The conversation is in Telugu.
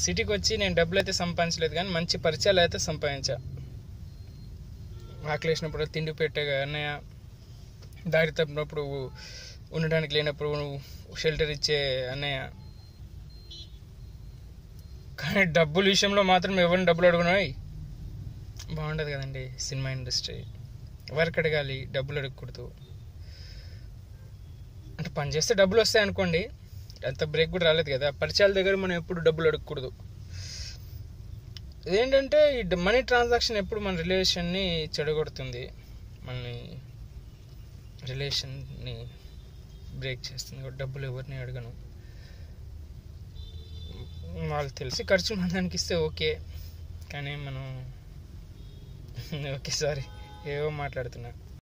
సిటీకి వచ్చి నేను డబ్బులు అయితే సంపాదించలేదు కానీ మంచి పరిచయాలు అయితే సంపాదించా ఆకలేసినప్పుడు తిండి పెట్టే అన్నయ్య దారి తప్పినప్పుడు ఉండడానికి లేనప్పుడు షెల్టర్ ఇచ్చే అన్నయ్య కానీ డబ్బుల విషయంలో మాత్రం ఎవరిని డబ్బులు అడుగునాయి బాగుండదు కదండి సినిమా ఇండస్ట్రీ ఎవరికి అడగాలి డబ్బులు అడగకూడదు అంటే పని చేస్తే డబ్బులు వస్తాయి అనుకోండి అంత బ్రేక్ కూడా రాలేదు కదా పరిచయాల దగ్గర మనం ఎప్పుడు డబ్బులు అడగకూడదు ఇదేంటంటే ఈ మనీ ట్రాన్సాక్షన్ ఎప్పుడు మన రిలేషన్ని చెడగొడుతుంది మనని రిలేషన్ని బ్రేక్ చేస్తుంది కాబట్టి డబ్బులు ఎవరిని అడగను వాళ్ళు తెలిసి ఖర్చు మందానికి ఇస్తే ఓకే కానీ మనం ఓకే సారీ ఏవో మాట్లాడుతున్నా